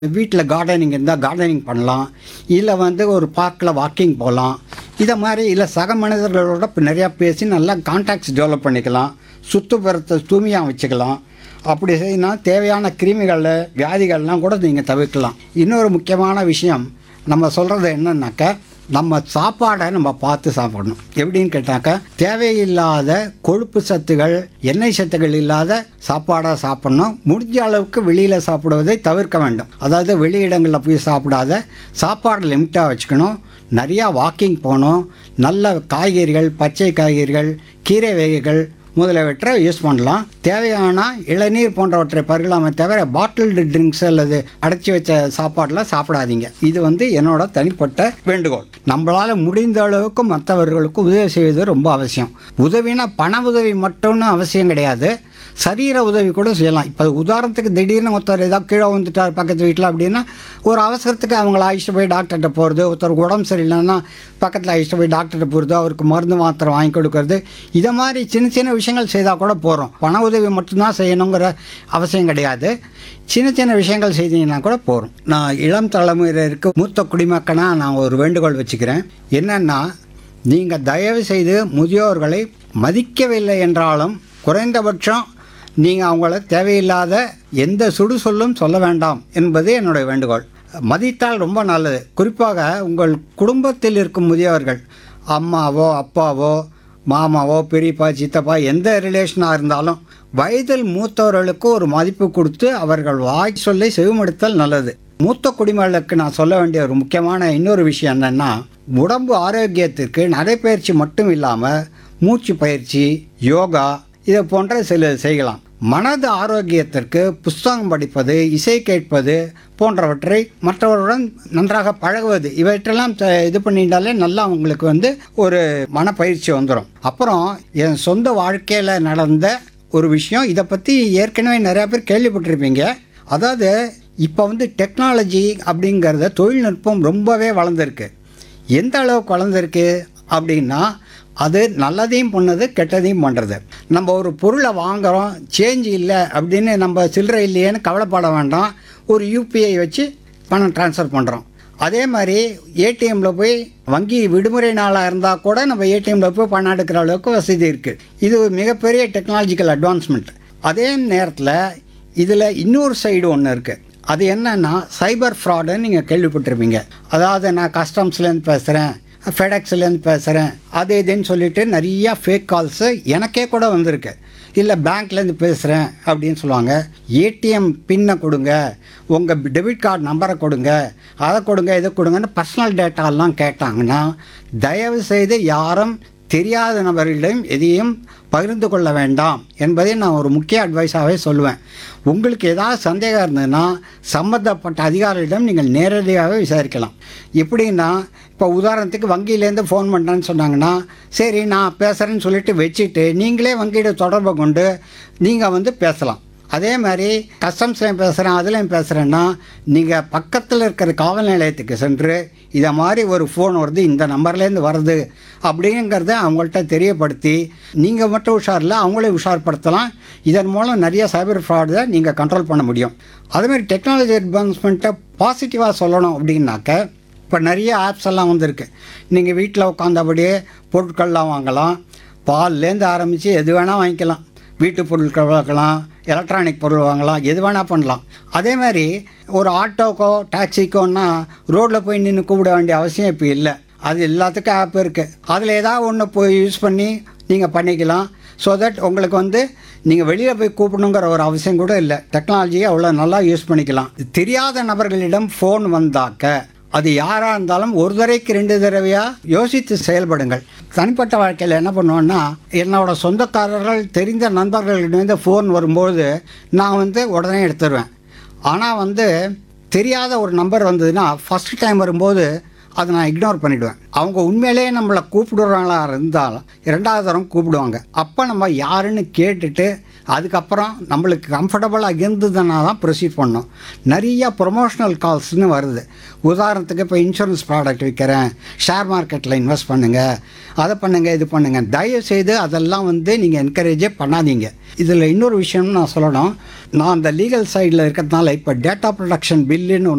வீட்டில் கார்டனிங் இருந்தால் கார்டனிங் பண்ணலாம் இல்லை வந்து ஒரு பார்க்கில் வாக்கிங் போகலாம் இதை மாதிரி இல்லை சக மனிதர்களோட இப்ப நிறையா பேசி நல்லா கான்டாக்ட்ஸ் டெவலப் பண்ணிக்கலாம் சுற்றுப்புறத்தை தூய்மையாக வச்சுக்கலாம் அப்படி செய்யினா தேவையான கிருமிகள் வியாதிகள்லாம் கூட நீங்கள் தவிர்க்கலாம் இன்னொரு முக்கியமான விஷயம் நம்ம சொல்கிறது என்னன்னாக்கா நம்ம சாப்பாடை நம்ம பார்த்து சாப்பிடணும் எப்படின்னு கேட்டாக்கா தேவையில்லாத கொழுப்பு சத்துகள் எண்ணெய் சத்துகள் இல்லாத சாப்பாடாக சாப்பிடணும் முடிஞ்ச அளவுக்கு வெளியில் சாப்பிடுவதை தவிர்க்க வேண்டும் அதாவது வெளியிடங்களில் போய் சாப்பிடாத சாப்பாடு லிமிட்டாக வச்சுக்கணும் நிறையா வாக்கிங் போகணும் நல்ல காய்கறிகள் பச்சை காய்கறிகள் கீரை வகைகள் முதலியவற்றை யூஸ் பண்ணலாம் தேவையான இளநீர் போன்றவற்றை பருகலாமே தவிர பாட்டில்டு ட்ரிங்க்ஸ் அல்லது அடைச்சி வச்ச சாப்பாடெலாம் சாப்பிடாதீங்க இது வந்து என்னோட தனிப்பட்ட வேண்டுகோள் நம்மளால் முடிந்த அளவுக்கு மற்றவர்களுக்கு உதவி செய்வது ரொம்ப அவசியம் உதவினா பண உதவி மட்டும்னு அவசியம் கிடையாது சரீர உதவி கூட செய்யலாம் இப்போ உதாரணத்துக்கு திடீர்னு ஒருத்தர் ஏதாவது கீழே வந்துட்டார் பக்கத்து வீட்டில் அப்படின்னா ஒரு அவசரத்துக்கு அவங்கள அழைச்சிட்டு போய் டாக்டர்கிட்ட போகிறது ஒருத்தருக்கு உடம்பு சரியில்லைன்னா பக்கத்தில் அழைச்சிட்டு போய் டாக்டர்கிட்ட போகிறது அவருக்கு மருந்து மாத்திரை வாங்கி கொடுக்கறது இதை மாதிரி சின்ன சின்ன விஷயங்கள் செய்தால் கூட போகிறோம் பண உதவி மட்டும்தான் செய்யணுங்கிற அவசியம் கிடையாது சின்ன சின்ன விஷயங்கள் செய்தீங்கன்னா கூட போகிறோம் நான் இளம் தலைமுறையினருக்கு மூத்த குடிமக்கனாக நான் ஒரு வேண்டுகோள் வச்சுக்கிறேன் என்னென்னா நீங்கள் தயவு செய்து முதியோர்களை மதிக்கவில்லை என்றாலும் குறைந்தபட்சம் நீங்கள் அவங்கள தேவையில்லாத எந்த சுடு சொல்லும் சொல்ல வேண்டாம் என்பது என்னுடைய வேண்டுகோள் மதித்தால் ரொம்ப நல்லது குறிப்பாக உங்கள் குடும்பத்தில் இருக்கும் முதியவர்கள் அம்மாவோ அப்பாவோ மாமாவோ பெரியப்பா சித்தப்பா எந்த ரிலேஷனாக இருந்தாலும் வயதில் மூத்தவர்களுக்கு ஒரு மதிப்பு கொடுத்து அவர்கள் வாய் சொல்லை செவிமடுத்தல் நல்லது மூத்த குடிமக்களுக்கு நான் சொல்ல வேண்டிய ஒரு முக்கியமான இன்னொரு விஷயம் என்னென்னா உடம்பு ஆரோக்கியத்திற்கு நடைப்பயிற்சி மட்டும் இல்லாமல் மூச்சு பயிற்சி யோகா இதை போன்ற சில செய்யலாம் மனது ஆரோக்கியத்திற்கு புஸ்தகம் படிப்பது இசை கேட்பது போன்றவற்றை மற்றவருடன் நன்றாக பழகுவது இவற்றெல்லாம் த- இது பண்ணிட்டாலே நல்லா உங்களுக்கு வந்து ஒரு மனப்பயிற்சி வந்துடும் அப்புறம் என் சொந்த வாழ்க்கையில் நடந்த ஒரு விஷயம் இதை பற்றி ஏற்கனவே நிறையா பேர் கேள்விப்பட்டிருப்பீங்க அதாவது இப்போ வந்து டெக்னாலஜி அப்படிங்கிறத தொழில்நுட்பம் ரொம்பவே வளர்ந்துருக்கு எந்த அளவுக்கு வளர்ந்துருக்கு அப்படின்னா அது நல்லதையும் பண்ணுது கெட்டதையும் பண்ணுறது நம்ம ஒரு பொருளை வாங்குகிறோம் சேஞ்ச் இல்லை அப்படின்னு நம்ம சில்லறை இல்லையேன்னு கவலைப்பட வேண்டாம் ஒரு யூபிஐ வச்சு பணம் ட்ரான்ஸ்ஃபர் பண்ணுறோம் அதே மாதிரி ஏடிஎம்மில் போய் வங்கி விடுமுறை நாளாக இருந்தால் கூட நம்ம ஏடிஎம்மில் போய் பணம் எடுக்கிற அளவுக்கு வசதி இருக்குது இது ஒரு மிகப்பெரிய டெக்னாலஜிக்கல் அட்வான்ஸ்மெண்ட் அதே நேரத்தில் இதில் இன்னொரு சைடு ஒன்று இருக்குது அது என்னன்னா சைபர் ஃப்ராடுன்னு நீங்கள் கேள்விப்பட்டிருப்பீங்க அதாவது நான் கஸ்டம்ஸ்லேருந்து பேசுகிறேன் ஃபெடெக்ஸ்லேருந்து பேசுகிறேன் அது இதுன்னு சொல்லிட்டு நிறையா ஃபேக் கால்ஸு எனக்கே கூட வந்திருக்கு இல்லை பேங்க்லேருந்து பேசுகிறேன் அப்படின்னு சொல்லுவாங்க ஏடிஎம் பின்னை கொடுங்க உங்கள் டெபிட் கார்டு நம்பரை கொடுங்க அதை கொடுங்க இதை கொடுங்கன்னு பர்சனல் டேட்டாலாம் கேட்டாங்கன்னா தயவு செய்து யாரும் தெரியாத நபர்களிடம் எதையும் பகிர்ந்து கொள்ள வேண்டாம் என்பதை நான் ஒரு முக்கிய அட்வைஸாகவே சொல்லுவேன் உங்களுக்கு ஏதாவது சந்தேகம் இருந்ததுன்னா சம்மந்தப்பட்ட அதிகாரிகளிடம் நீங்கள் நேரடியாகவே விசாரிக்கலாம் எப்படின்னா இப்போ உதாரணத்துக்கு வங்கியிலேருந்து ஃபோன் பண்ணுறேன்னு சொன்னாங்கன்னா சரி நான் பேசுகிறேன்னு சொல்லிட்டு வச்சுட்டு நீங்களே வங்கியோட தொடர்பை கொண்டு நீங்கள் வந்து பேசலாம் அதே மாதிரி கஸ்டம்ஸ்லையும் பேசுகிறேன் அதுலேயும் பேசுகிறேன்னா நீங்கள் பக்கத்தில் இருக்கிற காவல் நிலையத்துக்கு சென்று இதை மாதிரி ஒரு ஃபோன் வருது இந்த நம்பர்லேருந்து வருது அப்படிங்கிறத அவங்கள்ட்ட தெரியப்படுத்தி நீங்கள் மட்டும் உஷார் இல்லை அவங்களே உஷார்படுத்தலாம் இதன் மூலம் நிறைய சைபர் ஃப்ராடை நீங்கள் கண்ட்ரோல் பண்ண முடியும் அதேமாதிரி டெக்னாலஜி அட்வான்ஸ்மெண்ட்டை பாசிட்டிவாக சொல்லணும் அப்படின்னாக்க இப்போ நிறைய ஆப்ஸ் எல்லாம் வந்திருக்கு நீங்கள் வீட்டில் உட்காந்தபடியே பொருட்கள்லாம் வாங்கலாம் பால்லேருந்து ஆரம்பித்து எது வேணால் வாங்கிக்கலாம் வீட்டு பொருட்கள் வாங்கலாம் எலக்ட்ரானிக் பொருள் வாங்கலாம் எது வேணால் பண்ணலாம் அதே மாதிரி ஒரு ஆட்டோக்கோ டாக்ஸிக்கோன்னா ரோட்டில் போய் நின்று கூப்பிட வேண்டிய அவசியம் இப்போ இல்லை அது எல்லாத்துக்கும் ஆப் இருக்குது அதில் ஏதாவது ஒன்று போய் யூஸ் பண்ணி நீங்கள் பண்ணிக்கலாம் ஸோ தட் உங்களுக்கு வந்து நீங்கள் வெளியில் போய் கூப்பிடணுங்கிற ஒரு அவசியம் கூட இல்லை டெக்னாலஜியை அவ்வளோ நல்லா யூஸ் பண்ணிக்கலாம் தெரியாத நபர்களிடம் ஃபோன் வந்தாக்க அது யாராக இருந்தாலும் ஒரு தடவைக்கு ரெண்டு தடவையாக யோசித்து செயல்படுங்கள் தனிப்பட்ட வாழ்க்கையில் என்ன பண்ணுவேன்னா என்னோட சொந்தக்காரர்கள் தெரிந்த நண்பர்களிடம் ஃபோன் வரும்போது நான் வந்து உடனே எடுத்துருவேன் ஆனால் வந்து தெரியாத ஒரு நம்பர் வந்ததுன்னா ஃபஸ்ட் டைம் வரும்போது அதை நான் இக்னோர் பண்ணிவிடுவேன் அவங்க உண்மையிலேயே நம்மளை கூப்பிடுறாங்களா இருந்தாலும் இரண்டாவது தரம் கூப்பிடுவாங்க அப்போ நம்ம யாருன்னு கேட்டுட்டு அதுக்கப்புறம் நம்மளுக்கு கம்ஃபர்டபுளாக இருந்ததுன்னா தான் ப்ரொசீட் பண்ணோம் நிறைய ப்ரொமோஷனல் கால்ஸ்னு வருது உதாரணத்துக்கு இப்போ இன்சூரன்ஸ் ப்ராடக்ட் விற்கிறேன் ஷேர் மார்க்கெட்டில் இன்வெஸ்ட் பண்ணுங்கள் அதை பண்ணுங்கள் இது பண்ணுங்கள் தயவு செய்து அதெல்லாம் வந்து நீங்கள் என்கரேஜே பண்ணாதீங்க இதில் இன்னொரு விஷயம்னு நான் சொல்லணும் நான் அந்த லீகல் சைடில் இருக்கிறதுனால இப்போ டேட்டா ப்ரொடக்ஷன் பில்லுன்னு